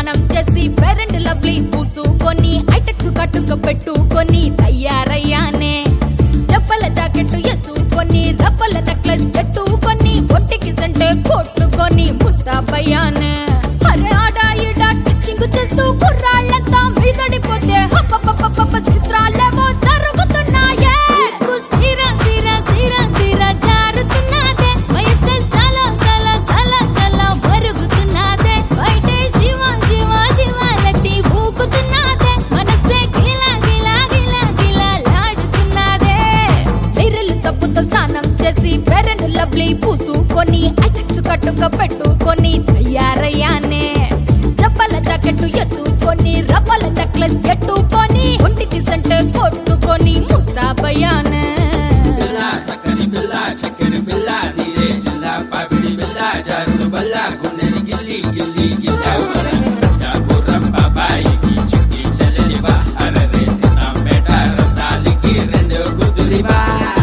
స్నానం చేసి parent lovely పూసుకొని ఐటెక్స్ కట్టుక పెట్టుకొని తయారయ్యానే చెప్పల జాకెట్ ఎసుకొని రవ్వల నెక్లెస్ పెట్టుకొని ఒంటికి సంటే కొట్టుకొని ముస్తాబయ్యానే అరే ఆడా ఈడా టిచ్చింగ్ చేస్తూ కుర్రాళ్ళంతా మీదడిపోతే హప్పప్పప్పప్ప చిత్రాలేవో జరుగుతున్నాయే నీకు సిర సిర సిర సిర జారుతున్నదే వయస్సే సల సల సల సల మరుగుతున్నదే బయటే శివ శివ శివాలతి ఊగుతున్నదే మనసే గిలా గిలా గిలా గిలా లాడుతున్నదే లిరలు చప్పుతో స్నానం చేసి ఫెరెండ్ లవ్లీ పూసుకొని ఐటెక్స్ కట్టుక పెట్టుకొని తయారయ్యానే చెప్పల జాకెట్ ఎసుకొని రవ్వల నెక్లెస్ ఎట్టుకొని ఒంటికి సంటే కొట్టుకొని ముస్తాబయ్యానే పిల్ల సక్కని పిల్ల చక్కని పిల్ల నీరే చిల్ల పాపిడి పిల్ల జారుడు బల్ల గుండెని గిల్లి గిల్లి గిల్లా గుర్రం బాబాయికి చిక్కి చెల్లెలి బా అరరేసి నా పేట రత్నాలికి రెండు కుదురి బా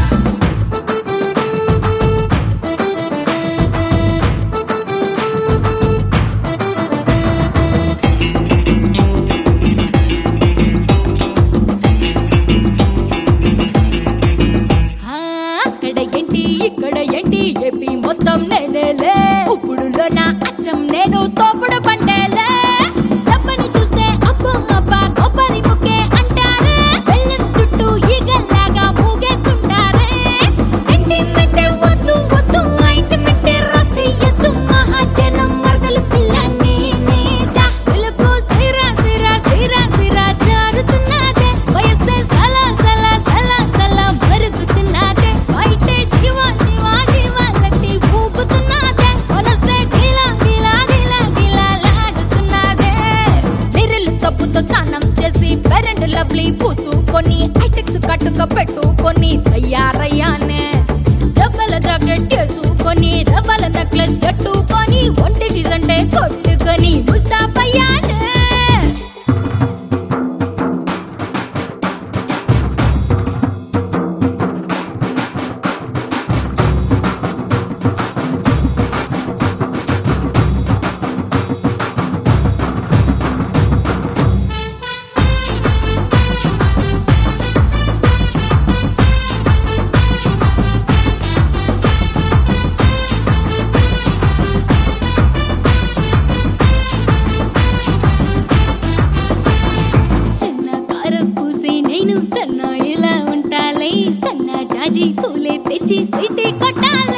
ఆ, అక్కడ ఏంటి ఇక్కడ ఏంటి ఏపీ మొత్తం నేనేలే ఇప్పుడు నా అచ్చం నేను తోపుడు పంటేలే డబ్బని చూస్తే అబ్బో అబ్బా కొబ్బరి ముక్కే అంటారే బెల్లం చుట్టూ ఈగల్లాగా మూగేస్తుంటారే సెంటిమెంట్ వద్దు వద్దు ఆయింట్మెంట్ రాసి ఎద్దు మహాజనం మరదలు పిల్లని నీదా పిలుకు సిర సిర సిర సిర జారుతున్నదే వయస్సే సల సల సల సల మరుగుతున్నదే బయటే శివ శివ శివాలకి ఊపుతున్నదే మనసే గిలా గిలా గిలా గిలా లాడుతున్నదే లిరిల్ సబ్బుతో స్నానం చేసి పెరెంట్ లవ్లీ పూసుకొని ఐటెక్స్ కట్టుక పెట్టుకొని తయారయ్యానే జబ్బల జాకెట్ వేసుకొని రవ్వల నెక్లెస్ చెట్టుకొని ఒంటికి సంటే కొట్టుకొని ముస్తాబయ్యానే సన్న కారం పూసి నేను సన్న ఇలా ఉంటాలే సన్న జాజి పూలే తెచ్చి సిటీ కొట్టాలి